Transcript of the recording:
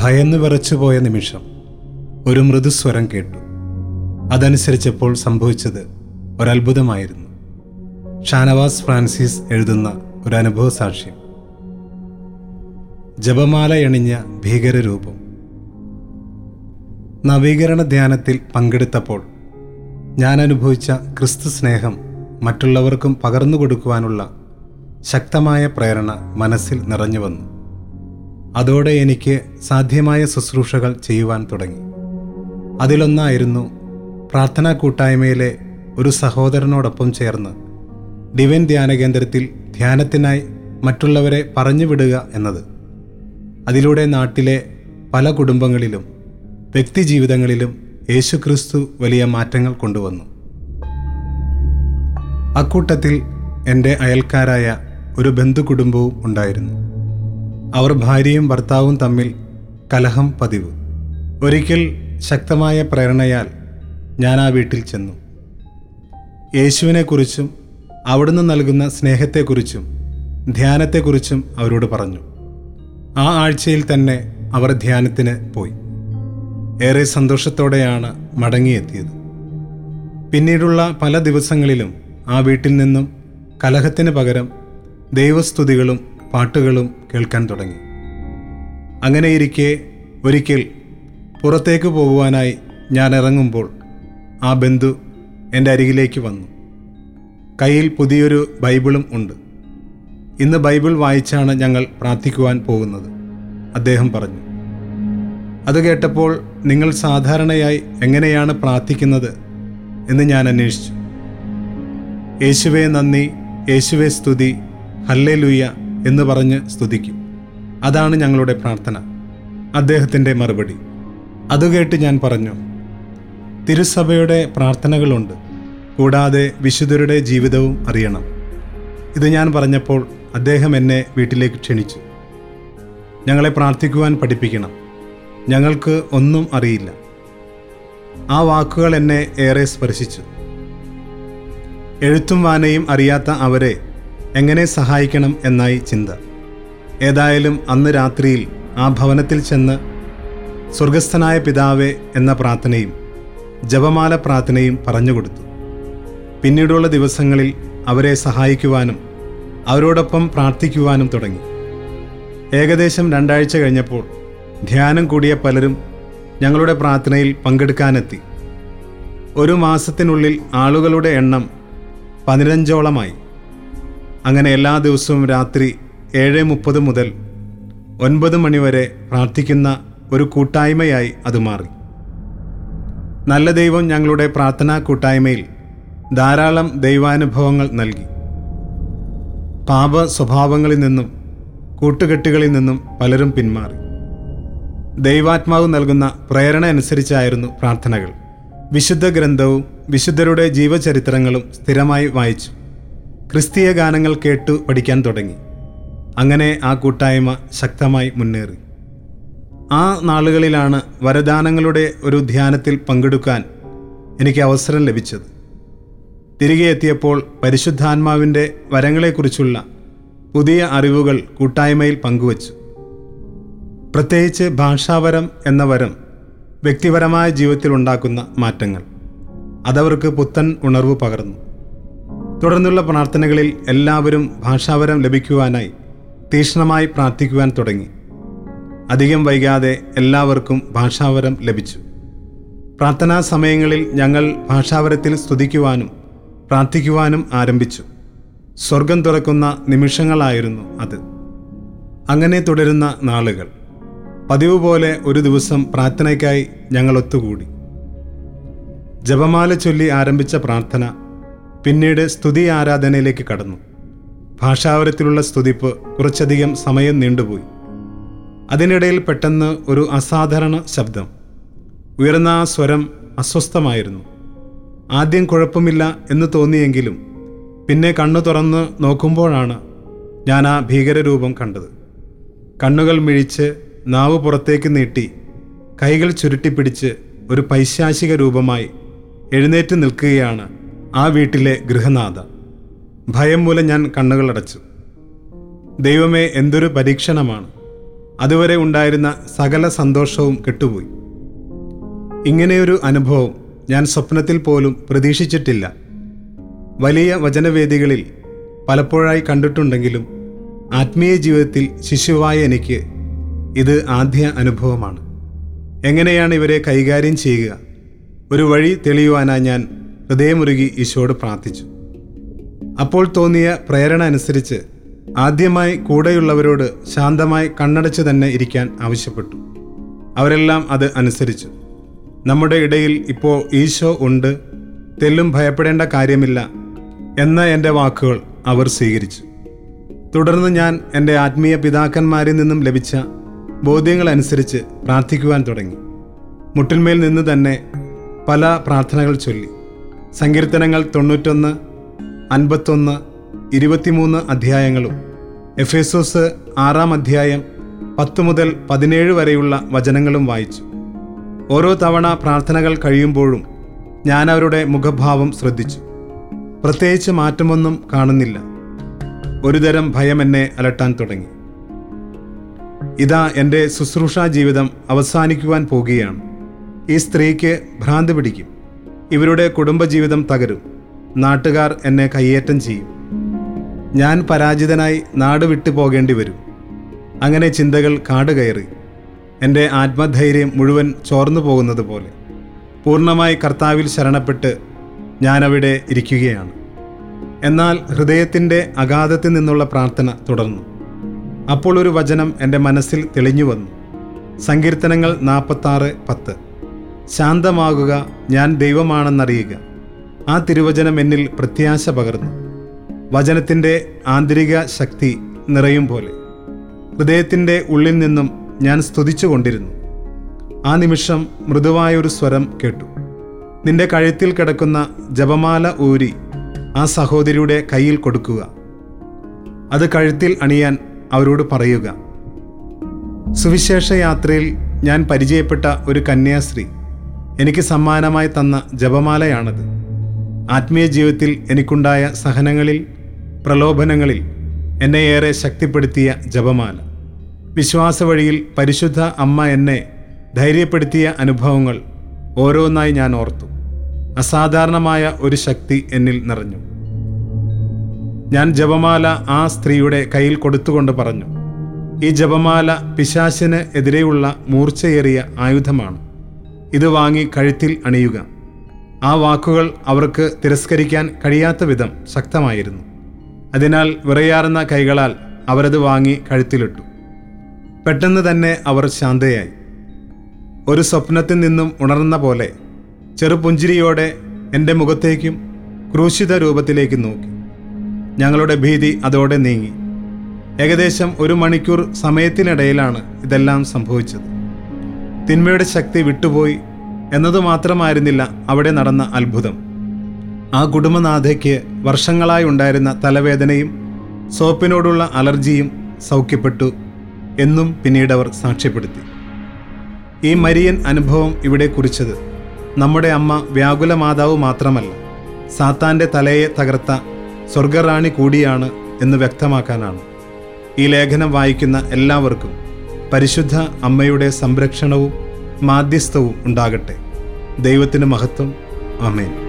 ഭയന്ന് വിറച്ചുപോയ നിമിഷം ഒരു മൃദുസ്വരം കേട്ടു അതനുസരിച്ചപ്പോൾ സംഭവിച്ചത് ഒരത്ഭുതമായിരുന്നു ഷാനവാസ് ഫ്രാൻസിസ് എഴുതുന്ന ഒരു അനുഭവ സാക്ഷ്യം ജപമാല അണിഞ്ഞ ഭീകരരൂപം നവീകരണ ധ്യാനത്തിൽ പങ്കെടുത്തപ്പോൾ ഞാൻ അനുഭവിച്ച ക്രിസ്തു സ്നേഹം മറ്റുള്ളവർക്കും പകർന്നു കൊടുക്കുവാനുള്ള ശക്തമായ പ്രേരണ മനസ്സിൽ നിറഞ്ഞു വന്നു അതോടെ എനിക്ക് സാധ്യമായ ശുശ്രൂഷകൾ ചെയ്യുവാൻ തുടങ്ങി അതിലൊന്നായിരുന്നു പ്രാർത്ഥനാ കൂട്ടായ്മയിലെ ഒരു സഹോദരനോടൊപ്പം ചേർന്ന് ഡിവൈൻ ധ്യാന കേന്ദ്രത്തിൽ ധ്യാനത്തിനായി മറ്റുള്ളവരെ പറഞ്ഞുവിടുക എന്നത് അതിലൂടെ നാട്ടിലെ പല കുടുംബങ്ങളിലും വ്യക്തിജീവിതങ്ങളിലും യേശുക്രിസ്തു വലിയ മാറ്റങ്ങൾ കൊണ്ടുവന്നു അക്കൂട്ടത്തിൽ എൻ്റെ അയൽക്കാരായ ഒരു ബന്ധുകുടുംബവും ഉണ്ടായിരുന്നു അവർ ഭാര്യയും ഭർത്താവും തമ്മിൽ കലഹം പതിവ് ഒരിക്കൽ ശക്തമായ പ്രേരണയാൽ ഞാൻ ആ വീട്ടിൽ ചെന്നു യേശുവിനെക്കുറിച്ചും അവിടുന്ന് നൽകുന്ന സ്നേഹത്തെക്കുറിച്ചും ധ്യാനത്തെക്കുറിച്ചും അവരോട് പറഞ്ഞു ആ ആഴ്ചയിൽ തന്നെ അവർ ധ്യാനത്തിന് പോയി ഏറെ സന്തോഷത്തോടെയാണ് മടങ്ങിയെത്തിയത് പിന്നീടുള്ള പല ദിവസങ്ങളിലും ആ വീട്ടിൽ നിന്നും കലഹത്തിന് പകരം ദൈവസ്തുതികളും പാട്ടുകളും കേൾക്കാൻ തുടങ്ങി അങ്ങനെയിരിക്കെ ഒരിക്കൽ പുറത്തേക്ക് പോകുവാനായി ഞാൻ ഇറങ്ങുമ്പോൾ ആ ബന്ധു എൻ്റെ അരികിലേക്ക് വന്നു കയ്യിൽ പുതിയൊരു ബൈബിളും ഉണ്ട് ഇന്ന് ബൈബിൾ വായിച്ചാണ് ഞങ്ങൾ പ്രാർത്ഥിക്കുവാൻ പോകുന്നത് അദ്ദേഹം പറഞ്ഞു അത് കേട്ടപ്പോൾ നിങ്ങൾ സാധാരണയായി എങ്ങനെയാണ് പ്രാർത്ഥിക്കുന്നത് എന്ന് ഞാൻ അന്വേഷിച്ചു യേശുവെ നന്ദി യേശുവെ സ്തുതി ഹല്ലേ ലൂയ എന്ന് പറഞ്ഞ് സ്തുതിക്കും അതാണ് ഞങ്ങളുടെ പ്രാർത്ഥന അദ്ദേഹത്തിൻ്റെ മറുപടി അത് കേട്ട് ഞാൻ പറഞ്ഞു തിരുസഭയുടെ പ്രാർത്ഥനകളുണ്ട് കൂടാതെ വിശുദ്ധരുടെ ജീവിതവും അറിയണം ഇത് ഞാൻ പറഞ്ഞപ്പോൾ അദ്ദേഹം എന്നെ വീട്ടിലേക്ക് ക്ഷണിച്ചു ഞങ്ങളെ പ്രാർത്ഥിക്കുവാൻ പഠിപ്പിക്കണം ഞങ്ങൾക്ക് ഒന്നും അറിയില്ല ആ വാക്കുകൾ എന്നെ ഏറെ സ്പർശിച്ചു എഴുത്തും വായനയും അറിയാത്ത അവരെ എങ്ങനെ സഹായിക്കണം എന്നായി ചിന്ത ഏതായാലും അന്ന് രാത്രിയിൽ ആ ഭവനത്തിൽ ചെന്ന് സ്വർഗസ്ഥനായ പിതാവേ എന്ന പ്രാർത്ഥനയും ജപമാല പ്രാർത്ഥനയും പറഞ്ഞുകൊടുത്തു പിന്നീടുള്ള ദിവസങ്ങളിൽ അവരെ സഹായിക്കുവാനും അവരോടൊപ്പം പ്രാർത്ഥിക്കുവാനും തുടങ്ങി ഏകദേശം രണ്ടാഴ്ച കഴിഞ്ഞപ്പോൾ ധ്യാനം കൂടിയ പലരും ഞങ്ങളുടെ പ്രാർത്ഥനയിൽ പങ്കെടുക്കാനെത്തി ഒരു മാസത്തിനുള്ളിൽ ആളുകളുടെ എണ്ണം പതിനഞ്ചോളമായി അങ്ങനെ എല്ലാ ദിവസവും രാത്രി ഏഴ് മുപ്പത് മുതൽ ഒൻപത് മണിവരെ പ്രാർത്ഥിക്കുന്ന ഒരു കൂട്ടായ്മയായി അത് മാറി നല്ല ദൈവം ഞങ്ങളുടെ പ്രാർത്ഥനാ കൂട്ടായ്മയിൽ ധാരാളം ദൈവാനുഭവങ്ങൾ നൽകി പാപ സ്വഭാവങ്ങളിൽ നിന്നും കൂട്ടുകെട്ടുകളിൽ നിന്നും പലരും പിന്മാറി ദൈവാത്മാവ് നൽകുന്ന പ്രേരണ അനുസരിച്ചായിരുന്നു പ്രാർത്ഥനകൾ വിശുദ്ധ ഗ്രന്ഥവും വിശുദ്ധരുടെ ജീവചരിത്രങ്ങളും സ്ഥിരമായി വായിച്ചു ക്രിസ്തീയ ഗാനങ്ങൾ കേട്ടു പഠിക്കാൻ തുടങ്ങി അങ്ങനെ ആ കൂട്ടായ്മ ശക്തമായി മുന്നേറി ആ നാളുകളിലാണ് വരദാനങ്ങളുടെ ഒരു ധ്യാനത്തിൽ പങ്കെടുക്കാൻ എനിക്ക് അവസരം ലഭിച്ചത് തിരികെ എത്തിയപ്പോൾ പരിശുദ്ധാത്മാവിൻ്റെ വരങ്ങളെക്കുറിച്ചുള്ള പുതിയ അറിവുകൾ കൂട്ടായ്മയിൽ പങ്കുവച്ചു പ്രത്യേകിച്ച് ഭാഷാവരം എന്ന വരം വ്യക്തിപരമായ ജീവിതത്തിൽ ഉണ്ടാക്കുന്ന മാറ്റങ്ങൾ അതവർക്ക് പുത്തൻ ഉണർവ് പകർന്നു തുടർന്നുള്ള പ്രാർത്ഥനകളിൽ എല്ലാവരും ഭാഷാവരം ലഭിക്കുവാനായി തീക്ഷ്ണമായി പ്രാർത്ഥിക്കുവാൻ തുടങ്ങി അധികം വൈകാതെ എല്ലാവർക്കും ഭാഷാവരം ലഭിച്ചു പ്രാർത്ഥനാ സമയങ്ങളിൽ ഞങ്ങൾ ഭാഷാവരത്തിൽ സ്തുതിക്കുവാനും പ്രാർത്ഥിക്കുവാനും ആരംഭിച്ചു സ്വർഗം തുറക്കുന്ന നിമിഷങ്ങളായിരുന്നു അത് അങ്ങനെ തുടരുന്ന നാളുകൾ പതിവ് പോലെ ഒരു ദിവസം പ്രാർത്ഥനയ്ക്കായി ഞങ്ങൾ ഒത്തുകൂടി ജപമാല ചൊല്ലി ആരംഭിച്ച പ്രാർത്ഥന പിന്നീട് സ്തുതി ആരാധനയിലേക്ക് കടന്നു ഭാഷാവരത്തിലുള്ള സ്തുതിപ്പ് കുറച്ചധികം സമയം നീണ്ടുപോയി അതിനിടയിൽ പെട്ടെന്ന് ഒരു അസാധാരണ ശബ്ദം ഉയർന്ന ആ സ്വരം അസ്വസ്ഥമായിരുന്നു ആദ്യം കുഴപ്പമില്ല എന്ന് തോന്നിയെങ്കിലും പിന്നെ കണ്ണു തുറന്ന് നോക്കുമ്പോഴാണ് ഞാൻ ആ ഭീകരരൂപം കണ്ടത് കണ്ണുകൾ മിഴിച്ച് നാവ് പുറത്തേക്ക് നീട്ടി കൈകൾ ചുരുട്ടിപ്പിടിച്ച് ഒരു പൈശാചിക രൂപമായി എഴുന്നേറ്റ് നിൽക്കുകയാണ് ആ വീട്ടിലെ ഗൃഹനാഥ ഭയം മൂലം ഞാൻ കണ്ണുകളടച്ചു ദൈവമേ എന്തൊരു പരീക്ഷണമാണ് അതുവരെ ഉണ്ടായിരുന്ന സകല സന്തോഷവും കെട്ടുപോയി ഇങ്ങനെയൊരു അനുഭവം ഞാൻ സ്വപ്നത്തിൽ പോലും പ്രതീക്ഷിച്ചിട്ടില്ല വലിയ വചനവേദികളിൽ പലപ്പോഴായി കണ്ടിട്ടുണ്ടെങ്കിലും ആത്മീയ ജീവിതത്തിൽ ശിശുവായ എനിക്ക് ഇത് ആദ്യ അനുഭവമാണ് എങ്ങനെയാണ് ഇവരെ കൈകാര്യം ചെയ്യുക ഒരു വഴി തെളിയുവാനായി ഞാൻ ഹൃദയമുരുകി ഈശോട് പ്രാർത്ഥിച്ചു അപ്പോൾ തോന്നിയ പ്രേരണ അനുസരിച്ച് ആദ്യമായി കൂടെയുള്ളവരോട് ശാന്തമായി കണ്ണടച്ച് തന്നെ ഇരിക്കാൻ ആവശ്യപ്പെട്ടു അവരെല്ലാം അത് അനുസരിച്ചു നമ്മുടെ ഇടയിൽ ഇപ്പോൾ ഈശോ ഉണ്ട് തെല്ലും ഭയപ്പെടേണ്ട കാര്യമില്ല എന്ന എൻ്റെ വാക്കുകൾ അവർ സ്വീകരിച്ചു തുടർന്ന് ഞാൻ എൻ്റെ ആത്മീയ പിതാക്കന്മാരിൽ നിന്നും ലഭിച്ച ബോധ്യങ്ങളനുസരിച്ച് പ്രാർത്ഥിക്കുവാൻ തുടങ്ങി മുട്ടിന്മേൽ നിന്ന് തന്നെ പല പ്രാർത്ഥനകൾ ചൊല്ലി സങ്കീർത്തനങ്ങൾ തൊണ്ണൂറ്റൊന്ന് അൻപത്തൊന്ന് ഇരുപത്തിമൂന്ന് അധ്യായങ്ങളും എഫേസോസ് ആറാം അധ്യായം പത്ത് മുതൽ പതിനേഴ് വരെയുള്ള വചനങ്ങളും വായിച്ചു ഓരോ തവണ പ്രാർത്ഥനകൾ കഴിയുമ്പോഴും ഞാൻ അവരുടെ മുഖഭാവം ശ്രദ്ധിച്ചു പ്രത്യേകിച്ച് മാറ്റമൊന്നും കാണുന്നില്ല ഒരുതരം ഭയം എന്നെ അലട്ടാൻ തുടങ്ങി ഇതാ എൻ്റെ ശുശ്രൂഷാ ജീവിതം അവസാനിക്കുവാൻ പോകുകയാണ് ഈ സ്ത്രീക്ക് ഭ്രാന്ത് പിടിക്കും ഇവരുടെ കുടുംബജീവിതം തകരും നാട്ടുകാർ എന്നെ കയ്യേറ്റം ചെയ്യും ഞാൻ പരാജിതനായി നാട് വിട്ടു പോകേണ്ടി വരും അങ്ങനെ ചിന്തകൾ കാട് കയറി എൻ്റെ ആത്മധൈര്യം മുഴുവൻ ചോർന്നു പോകുന്നത് പോലെ പൂർണ്ണമായി കർത്താവിൽ ശരണപ്പെട്ട് ഞാനവിടെ ഇരിക്കുകയാണ് എന്നാൽ ഹൃദയത്തിൻ്റെ അഗാധത്തിൽ നിന്നുള്ള പ്രാർത്ഥന തുടർന്നു അപ്പോൾ ഒരു വചനം എൻ്റെ മനസ്സിൽ തെളിഞ്ഞു വന്നു സങ്കീർത്തനങ്ങൾ നാൽപ്പത്താറ് പത്ത് ശാന്തമാകുക ഞാൻ ദൈവമാണെന്നറിയുക ആ തിരുവചനം എന്നിൽ പ്രത്യാശ പകർന്നു വചനത്തിൻ്റെ ആന്തരിക ശക്തി നിറയും പോലെ ഹൃദയത്തിൻ്റെ ഉള്ളിൽ നിന്നും ഞാൻ സ്തുതിച്ചു കൊണ്ടിരുന്നു ആ നിമിഷം മൃദുവായൊരു സ്വരം കേട്ടു നിന്റെ കഴുത്തിൽ കിടക്കുന്ന ജപമാല ഊരി ആ സഹോദരിയുടെ കയ്യിൽ കൊടുക്കുക അത് കഴുത്തിൽ അണിയാൻ അവരോട് പറയുക സുവിശേഷ യാത്രയിൽ ഞാൻ പരിചയപ്പെട്ട ഒരു കന്യാസ്ത്രീ എനിക്ക് സമ്മാനമായി തന്ന ജപമാലയാണത് ആത്മീയ ജീവിതത്തിൽ എനിക്കുണ്ടായ സഹനങ്ങളിൽ പ്രലോഭനങ്ങളിൽ എന്നെ ഏറെ ശക്തിപ്പെടുത്തിയ ജപമാല വിശ്വാസ വഴിയിൽ പരിശുദ്ധ അമ്മ എന്നെ ധൈര്യപ്പെടുത്തിയ അനുഭവങ്ങൾ ഓരോന്നായി ഞാൻ ഓർത്തു അസാധാരണമായ ഒരു ശക്തി എന്നിൽ നിറഞ്ഞു ഞാൻ ജപമാല ആ സ്ത്രീയുടെ കയ്യിൽ കൊടുത്തുകൊണ്ട് പറഞ്ഞു ഈ ജപമാല പിശാശിന് എതിരെയുള്ള മൂർച്ചയേറിയ ആയുധമാണ് ഇത് വാങ്ങി കഴുത്തിൽ അണിയുക ആ വാക്കുകൾ അവർക്ക് തിരസ്കരിക്കാൻ കഴിയാത്ത വിധം ശക്തമായിരുന്നു അതിനാൽ വിറയാർന്ന കൈകളാൽ അവരത് വാങ്ങി കഴുത്തിലിട്ടു പെട്ടെന്ന് തന്നെ അവർ ശാന്തയായി ഒരു സ്വപ്നത്തിൽ നിന്നും ഉണർന്ന പോലെ ചെറുപുഞ്ചിരിയോടെ എൻ്റെ മുഖത്തേക്കും ക്രൂശിത രൂപത്തിലേക്കും നോക്കി ഞങ്ങളുടെ ഭീതി അതോടെ നീങ്ങി ഏകദേശം ഒരു മണിക്കൂർ സമയത്തിനിടയിലാണ് ഇതെല്ലാം സംഭവിച്ചത് തിന്മയുടെ ശക്തി വിട്ടുപോയി എന്നതു മാത്രമായിരുന്നില്ല അവിടെ നടന്ന അത്ഭുതം ആ കുടുംബനാഥയ്ക്ക് വർഷങ്ങളായി ഉണ്ടായിരുന്ന തലവേദനയും സോപ്പിനോടുള്ള അലർജിയും സൗഖ്യപ്പെട്ടു എന്നും പിന്നീട് അവർ സാക്ഷ്യപ്പെടുത്തി ഈ മരിയൻ അനുഭവം ഇവിടെ കുറിച്ചത് നമ്മുടെ അമ്മ വ്യാകുല മാതാവ് മാത്രമല്ല സാത്താൻ്റെ തലയെ തകർത്ത സ്വർഗറാണി കൂടിയാണ് എന്ന് വ്യക്തമാക്കാനാണ് ഈ ലേഖനം വായിക്കുന്ന എല്ലാവർക്കും പരിശുദ്ധ അമ്മയുടെ സംരക്ഷണവും മാധ്യസ്ഥവും ഉണ്ടാകട്ടെ ദൈവത്തിന് മഹത്വം അമേൻ